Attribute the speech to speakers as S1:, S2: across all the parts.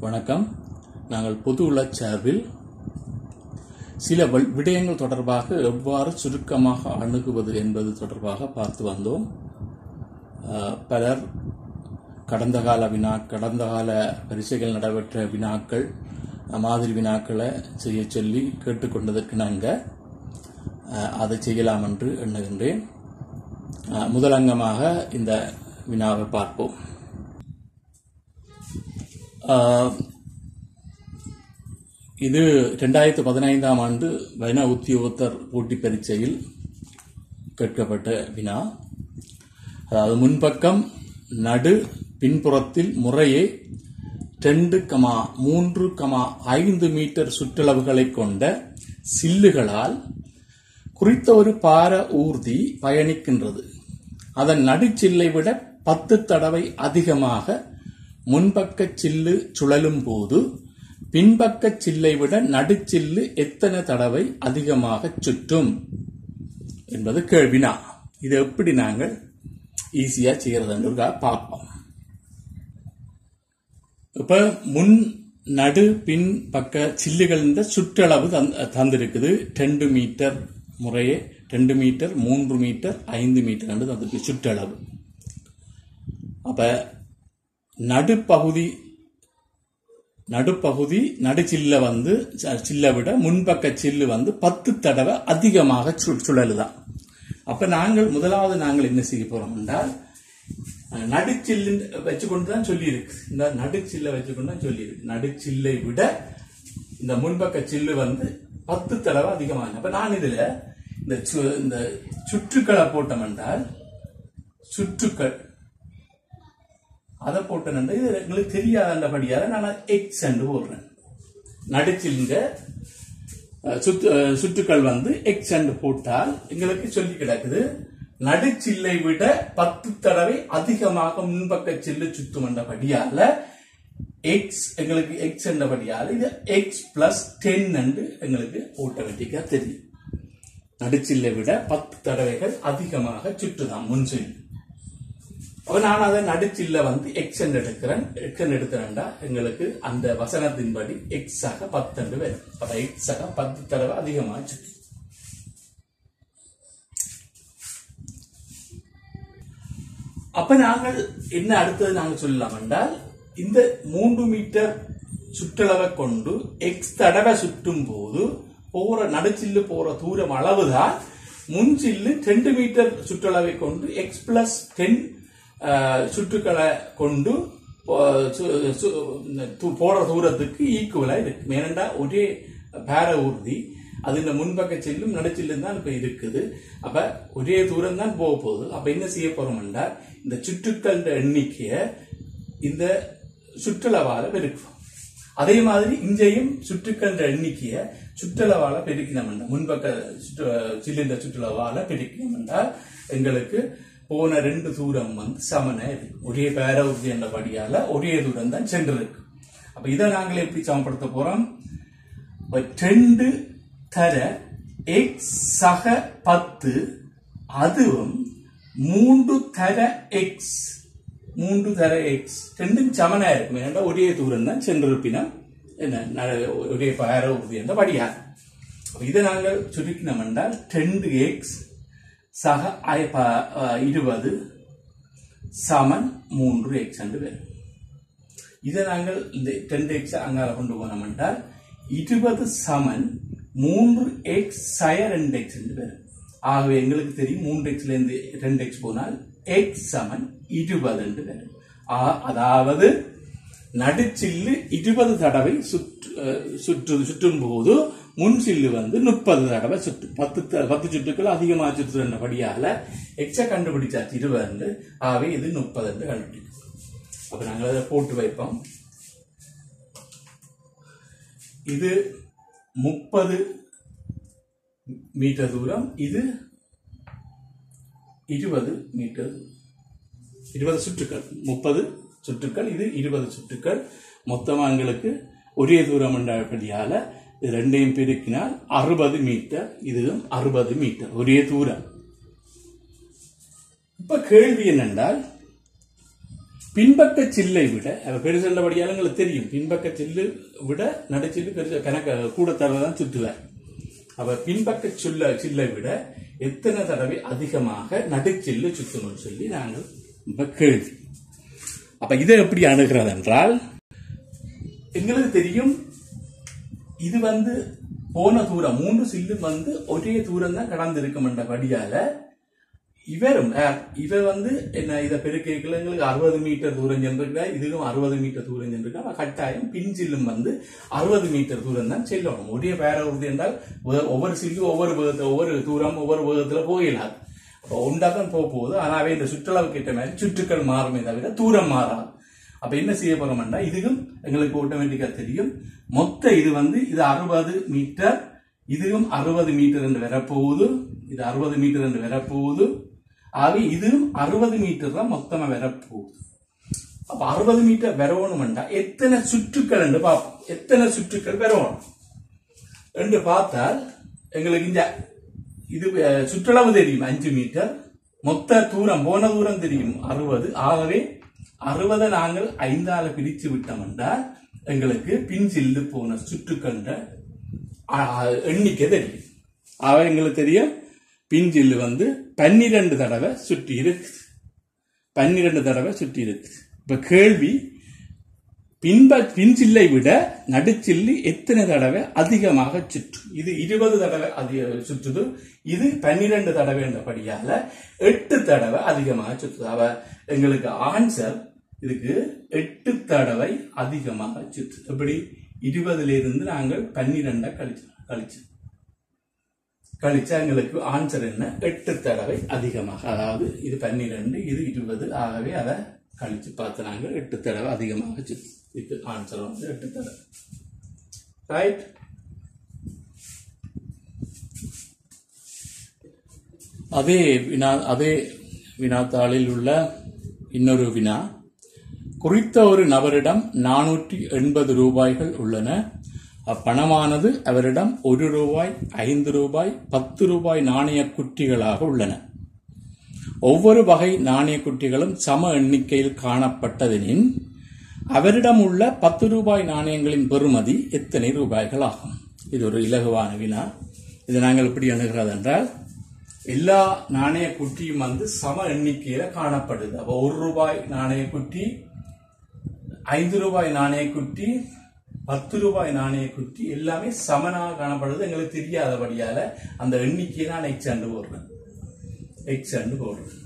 S1: வணக்கம் நாங்கள் பொது உள்ள சார்பில் சில வல்- விடயங்கள் தொடர்பாக எவ்வாறு சுருக்கமாக அணுகுவது என்பது தொடர்பாக பார்த்து வந்தோம் அஹ், பலர் கடந்த கால வினா கடந்த கால பரிசைகள் நடைபெற்ற வினாக்கள் அஹ், மாதிரி வினாக்களை செய்ய சொல்லி கேட்டுக்கொண்டதற்கு நாங்கள் அதை செய்யலாம் என்று எண்ணுகின்றேன் அஹ், முதலங்கமாக இந்த வினாவை பார்ப்போம் ஆஹ், இது ரெண்டாயிரத்து பதினைந்தாம் ஆண்டு வன உத்தியோகத்தர் போட்டி பரீட்சையில் கேட்கப்பட்ட வினா அதாவது முன்பக்கம் நடு பின்புறத்தில் முறையே ரெண்டு கமா மூன்று கமா ஐந்து மீட்டர் சுற்றளவுகளை கொண்ட சில்லுகளால் குறித்த ஒரு பார ஊர்தி பயணிக்கின்றது அதன் நடுச்சில்லை விட பத்து தடவை அதிகமாக முன்பக்க சில்லு சுழலும் போது பின்பக்க சில்லை விட நடுச்சில்லு எத்தனை தடவை அதிகமாக சுற்றும் என்பது கேள்வினா இது எப்படி நாங்கள் ஈஸியா செய்யறதுன்றதா பார்ப்போம் இப்ப முன் நடு பின் பக்க சில்லுகள் சுற்றளவு தந்- தந்திருக்குது ரெண்டு மீட்டர் முறையே ரெண்டு மீட்டர் மூன்று மீட்டர் ஐந்து மீட்டர் என்று தந்திருக்கு சுற்றளவு அப்ப நடுப்பகுதி நடுப்பகுதி நடுச்சில்ல வந்து ச- சில்லை விட முன்பக்க சில்லு வந்து பத்து தடவை அதிகமாக சு- சுழலுதான் அப்ப நாங்கள் முதலாவது நாங்கள் என்ன செய்ய போறோம் என்றால் அஹ், நடுச்சில்லு வச்சுக்கொண்டு தான் சொல்லி இருக்கு இந்த நடுச்சில்லை வச்சுக்கொண்டு தான் சொல்லி இருக்கு நடுச்சில்லை விட இந்த முன்பக்க சில்லு வந்து பத்து தடவை அதிகமாக அப்ப நான் இதுல இந்த சு- இந்த சுற்றுக்களை போட்டோம் என்றால் சுற்றுக்கள் அதை போட்டேன் இது எங்களுக்கு தெரியாதபடியால நான் எக்ஸ் என்று போடுறேன் நடுச்சில்ங்க அஹ், சுற்று அஹ், சுற்றுக்கள் வந்து எக்ஸ் என்று போட்டால் எங்களுக்கு சொல்லி கிடக்குது நடுச்சில்லை விட பத்து தடவை அதிகமாக முன்பக்க சில்லு சுத்தும் என்றபடியால எக்ஸ் எங்களுக்கு எக்ஸ் என்றபடியால இது எக்ஸ் பிளஸ் டென் என்று எங்களுக்கு ஆட்டோமேட்டிக்கா தெரியும் நடுச்சில்லை விட பத்து தடவைகள் அதிகமாக சுற்றுதான் முன் சில்லு அப்ப நான் அதை நடுச்சில்ல வந்து எக்ஸ் என்று எடுக்கிறேன் எக்ஸ் என்று எடுக்கிறேன்டா எங்களுக்கு அந்த வசனத்தின்படி எக்ஸ் ஆக பத்து என்று வரும் அப்ப எக்ஸ் ஆக பத்து தடவை அதிகமாச்சு அப்ப நாங்கள் என்ன அடுத்தது நாங்கள் சொல்லலாம் என்றால் இந்த மூன்று மீட்டர் சுற்றளவை கொண்டு எக்ஸ் தடவை சுற்றும் போது போற நடுச்சில்லு போற தூரம் அளவுதான் முன்சில்லு ரெண்டு மீட்டர் சுற்றளவை கொண்டு எக்ஸ் பிளஸ் டென் சுற்றுக்களை கொண்டு போ- சு- சு- து- போற தூரத்துக்கு ஈக்குவலா இருக்கு ஏனெண்டா ஒரே பேர ஊர்தி அது இந்த முன்பக்க செல்லும் நடுச்சில்லும் தான் இப்ப இருக்குது அப்ப ஒரே தூரம் தான் போக போகுது அப்ப என்ன செய்ய போறோம்னா இந்த சுற்றுக்கள் எண்ணிக்கைய இந்த சுற்றளவால பெருக்கும் அதே மாதிரி இங்கேயும் சுற்றுக்கள் எண்ணிக்கைய சுற்றளவால பெருக்கினோம் முன்பக்க சுற்று சிலிண்டர் சுற்றளவால பெருக்கினோம் என்றால் எங்களுக்கு போன ரெண்டு தூரம் வந்து சமன இருக்கு ஒரே பேர உறுதி என்றபடியால ஒரே தூரம் தான் சென்றிருக்கு அப்ப இதை நாங்கள் எப்படி சமப்படுத்த போறோம் இப்ப ரெண்டு தர எக்ஸ் சக பத்து அதுவும் மூன்று தர எக்ஸ் மூன்று தர எக்ஸ் ரெண்டும் சமனா இருக்கும் ஏன்னா ஒரே தூரம் தான் சென்றிருப்பினம் என்ன ந- ஒரே பார உறுதி என்ற படியா அப்ப இதை நாங்கள் சுருக்கினோம் என்றால் ரெண்டு எக்ஸ் சக ஐ- ப- அஹ், இருபது சமன் மூன்று எக்ஸ் என்று வரும் இதை நாங்கள் இந்த டென் எக்ஸ் அங்கால கொண்டு போனோம் என்றால் இருபது சமன் மூன்று எக்ஸ் சய ரெண்டு எக்ஸ் என்று வரும் ஆகவே எங்களுக்கு தெரியும் மூன்று எக்ஸ்ல இருந்து ரெண்டு எக்ஸ் போனால் எக்ஸ் சமன் இருபது என்று வரும் ஆ- அதாவது நடுச்சில்லு இருபது தடவை சுற்று அஹ், சுற்று சுற்றும் போது முன் சில்லு வந்து முப்பது தடவை சுற்று பத்து த- பத்து சுற்றுக்கள் அதிகமாக சுற்றுறபடியால எக்ஸ கண்டுபிடிச்சாச்சு இருபது ஆகவே இது முப்பது என்று கண்டுபிடிக்கும் அப்ப நாங்கள் அதை போட்டு வைப்போம் இது முப்பது மீட்டர் தூரம் இது இருபது மீட்டர் இருபது சுற்றுக்கள் முப்பது சுற்றுக்கள் இது இருபது சுற்றுக்கள் மொத்தமா எங்களுக்கு ஒரே தூரம் என்றபடியால இது ரெண்டையும் பெருக்கினால் அறுபது மீட்டர் இதுவும் அறுபது மீட்டர் ஒரே தூரம் இப்ப கேள்வி என்னென்றால் பின்பக்க சில்லை விட அவ பெருசல்லபடியால் எங்களுக்கு தெரியும் பின்பக்க சில்லு விட நடுச்சில்லு பெருசு கணக்க கூட தரதான் சுற்றுவார் அவ பின்பக்க சொல்ல சில்லை விட எத்தனை தடவை அதிகமாக நடுச்சில்லு சுத்தணும்னு சொல்லி நாங்கள் இப்ப கேள்வி அப்ப இதை எப்படி அணுகிறது என்றால் எங்களுக்கு தெரியும் இது வந்து போன தூரம் மூன்று சில்லும் வந்து ஒரே தூரம் தான் கடந்து இருக்குமென்றபடியால இவரும் யார்? இவர் வந்து என்ன இதை பெருக்கைகள் எங்களுக்கு அறுபது மீட்டர் தூரம் சென்றிருக்கா இதுவும் அறுபது மீட்டர் தூரம் சென்றிருக்கா அவ கட்டாயம் பின் சில்லும் வந்து அறுபது மீட்டர் தூரம் தான் செல்லணும் ஒரே பேர உறுதி என்றால் ஒ- ஒவ்வொரு சில்லும் ஒவ்வொரு வேகத்துல ஒவ்வொரு தூரம் ஒவ்வொரு வேகத்துல போயிடலாம் அப்போ ஒன்றா தான் போக போகுது ஆனாவே இந்த சுற்றளவுக்கு ஏற்ற மாதிரி சுற்றுக்கள் மாறுமே தவிர தூரம் மாறாது அப்ப என்ன செய்ய போறோம்னா இதுவும் எங்களுக்கு ஆட்டோமேட்டிக்கா தெரியும் மொத்த இது வந்து இது அறுபது மீட்டர் இதுவும் அறுபது மீட்டர் என்று வரப்போகுது இது அறுபது மீட்டர் என்று வரப்போகுது ஆக இதுவும் அறுபது மீட்டர் தான் மொத்தமா வரப்போகுது அப்ப அறுபது மீட்டர் வரணும்டா எத்தனை சுற்றுக்கள் என்று பார்ப்போம் எத்தனை சுற்றுக்கள் வரணும் என்று பார்த்தால் எங்களுக்கு இந்த இது அஹ், சுற்றளவு தெரியும் அஞ்சு மீட்டர் மொத்த தூரம் போன தூரம் தெரியும் அறுபது ஆகவே அறுபதை நாங்கள் ஐந்தால பிரிச்சு விட்டோம் என்றால் எங்களுக்கு பின் சில்லு போன சுற்றுக்கண்ட எண்ணிக்கை தெரியும் ஆக எங்களுக்கு தெரியும் பின் சில்லு வந்து பன்னிரண்டு தடவை சுற்றி இருக்குது பன்னிரண்டு தடவை சுற்றி இருக்கு இப்ப கேள்வி பின்ப பின்சில்லை விட நடுச்சில்லு எத்தனை தடவை அதிகமாக சுற்றும் இது இருபது தடவை அதிக சுற்றுது இது பன்னிரண்டு தடவை என்றபடியால எட்டு தடவை அதிகமாக சுற்றுது அவ எங்களுக்கு ஆன்சர் இதுக்கு எட்டு தடவை அதிகமாக சுற்று எப்படி இருபதுல இருந்து நாங்கள் பன்னிரெண்டை கழிச்சு கழிச்சு கழிச்சா எங்களுக்கு ஆன்சர் என்ன எட்டு தடவை அதிகமாக அதாவது இது பன்னிரெண்டு இது இருபது ஆகவே அதை கழிச்சு பார்த்து நாங்கள் எட்டு தடவை அதிகமாக சுத்து. இது ஆன்சர் வந்து எட்டு தடவை ரைட் அதே வினா அதே வினாத்தாளில் உள்ள இன்னொரு வினா குறித்த ஒரு நபரிடம் நானூற்றி எண்பது ரூபாய்கள் உள்ளன அப்பணமானது அவரிடம் ஒரு ரூபாய் ஐந்து ரூபாய் பத்து ரூபாய் நாணய குட்டிகளாக உள்ளன ஒவ்வொரு வகை நாணய குட்டிகளும் சம எண்ணிக்கையில் காணப்பட்டதெனின் அவரிடம் உள்ள பத்து ரூபாய் நாணயங்களின் பெறுமதி எத்தனை ரூபாய்கள் ஆகும் இது ஒரு இலகுவான வினா இது நாங்கள் எப்படி அணுகிறது என்றால் எல்லா நாணய குட்டியும் வந்து சம எண்ணிக்கையில காணப்படுது அப்போ ஒரு ரூபாய் நாணய குட்டி ஐந்து ரூபாய் நாணய குட்டி பத்து ரூபாய் நாணய குட்டி எல்லாமே சமனாக காணப்படுது எங்களுக்கு தெரியாதபடியால அந்த எண்ணிக்கையை நான் எக்ஸ் அண்டு போடுறேன் எக்ஸ் அண்டு போடுறேன்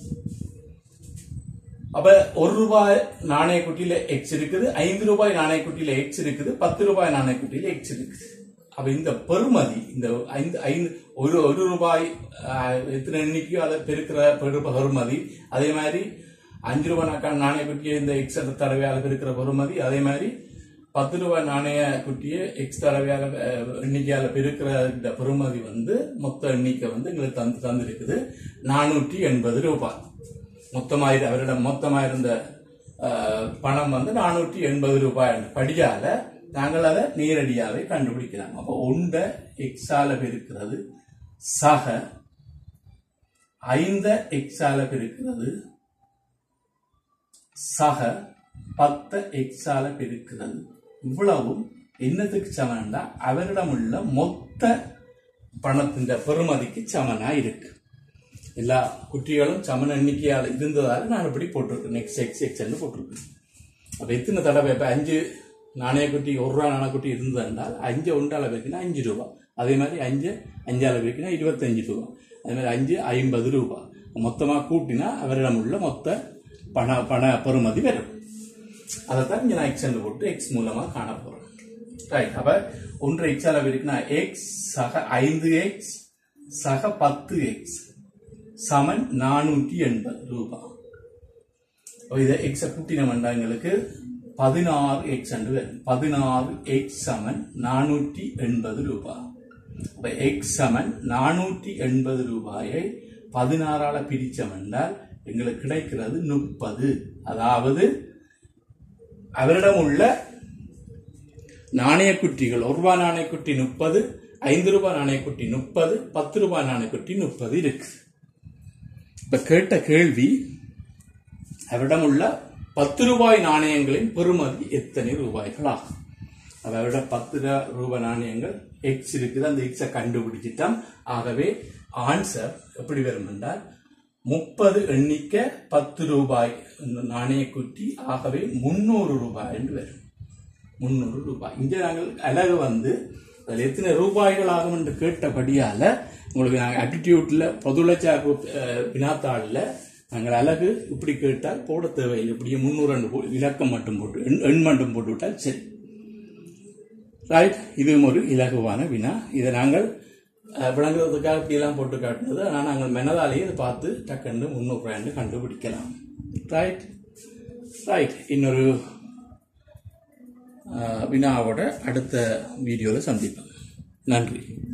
S1: அப்ப ஒரு ரூபாய் நாணய குட்டியில எக்ஸ் இருக்குது ஐந்து ரூபாய் நாணய குட்டியில எக்ஸ் இருக்குது பத்து ரூபாய் நாணய குட்டியில எக்ஸ் இருக்குது அப்ப இந்த பெறுமதி இந்த ஐந்து ஐந்து ஒரு ஒரு ரூபாய் ஆஹ், எத்தனை எண்ணிக்கையோ அதை பெருக்கிற பெரு- பெறுமதி அதே மாதிரி அஞ்சு ரூபாய் நாக்கா- நாணய குட்டியை இந்த எக்ஸ் தடவையால பெருக்கிற பெறுமதி அதே மாதிரி பத்து ரூபாய் நாணய குட்டியை எக்ஸ் தடவையால அஹ், எண்ணிக்கையால பெருக்கிற இந்த பெறுமதி வந்து மொத்த எண்ணிக்கை வந்து எங்களுக்கு தந்து தந்திருக்குது நானூற்றி எண்பது ரூபாய் மொத்தமாயிரு அவரிடம் மொத்தமாயிருந்த அஹ், பணம் வந்து நானூற்றி எண்பது ரூபாய் படியால நாங்கள் அதை நேரடியாவே கண்டுபிடிக்கலாம் அப்போ உண்ட எக்ஸால பெருக்கிறது சக ஐந்த எக்ஸால பெருக்கிறது சக பத்த எக்ஸால பெருக்கிறது இவ்வளவும் என்னத்துக்கு சமன்னா அவரிடம் உள்ள மொத்த பணத்தின் பெறுமதிக்கு சமனா இருக்கு எல்லா குட்டிகளும் சமன் எண்ணிக்கையால் இருந்ததால நான் இப்படி போட்டிருக்கேன் எக்ஸ் எக்ஸ் எக்ஸ்ன்னு போட்டிருக்கேன் அப்ப எத்தனை தடவை இப்ப அஞ்சு நாணய குட்டி ஒரு ரூபா நாணய குட்டி இருந்ததுனால் அஞ்சு ஒன்றால பெருக்கினா அஞ்சு ரூபா அதே மாதிரி அஞ்சு அஞ்சால பெருக்கினா இருபத்தஞ்சு ரூபா அதே மாதிரி அஞ்சு ஐம்பது ரூபா மொத்தமா கூட்டினா அவரிடம் உள்ள மொத்த பண பண பெறுமதி வரும் அதைத்தான் இங்க நான் எக்ஸ் போட்டு எக்ஸ் மூலமா காண போறேன் ரைட் அப்ப ஒன்று எக்ஸ் அளவு இருக்குன்னா எக்ஸ் சக ஐந்து எக்ஸ் சக பத்து எக்ஸ் சமன் நானூற்றி எண்பது ரூபாய் அப்ப இதை எக்ஸ கூட்டினோம்னா எங்களுக்கு பதினாறு எக்ஸ் என்று வரும் பதினாறு எக்ஸ் சமன் நானூற்றி எண்பது ரூபாய் அப்ப எக்ஸ் சமன் நானூற்றி எண்பது ரூபாயை பதினாறால பிரிச்சோம் என்றால் எங்களுக்கு கிடைக்கிறது முப்பது அதாவது அவரிடம் உள்ள நாணயக்குட்டிகள் ஒரு ரூபாய் நாணயக்குட்டி முப்பது ஐந்து ரூபாய் நாணயக்குட்டி முப்பது பத்து ரூபாய் நாணயக்குட்டி முப்பது இருக்கு இப்ப கேட்ட கேள்வி அவரிடம் உள்ள பத்து ரூபாய் நாணயங்களின் பெறுமதி எத்தனை ரூபாய்கள் ஆகும் அதோட பத்து ர- ரூபாய் நாணயங்கள் எக்ஸ் இருக்குது அந்த எக்ஸை கண்டுபிடிச்சிட்டோம் ஆகவே ஆன்சர் எப்படி வரும் என்றால் முப்பது எண்ணிக்கை பத்து ரூபாய் நாணய குட்டி ஆகவே முன்னூறு ரூபாய் என்று வரும் முந்நூறு ரூபாய் இங்கே நாங்கள் அழகு வந்து அதில் எத்தனை ரூபாய்கள் ஆகும் என்று கேட்டபடியால உங்களுக்கு நாங்கள் ஆட்டிடியூட்ல பொதுளச்சார்பு அஹ், வினாத்தாளில் நாங்கள் அழகு இப்படி கேட்டால் போட தேவையில்லை இப்படியே முந்நூறு ரெண்டு போ- இலக்கம் மட்டும் போட்டு எண் எண் மட்டும் போட்டு விட்டால் சரி ரைட் இதுவும் ஒரு இலகுவான வினா இதை நாங்கள் அஹ், விளங்குறதுக்காக இப்படியெல்லாம் போட்டு காட்டினது ஆனால் நாங்கள் மெனதாலேயே இதை பார்த்து டக்குன்னு முந்நூறு ரூபாய்ன்னு கண்டுபிடிக்கலாம் ரைட் ரைட் இன்னொரு அஹ், வினாவோட அடுத்த வீடியோவில் சந்திப்போம் நன்றி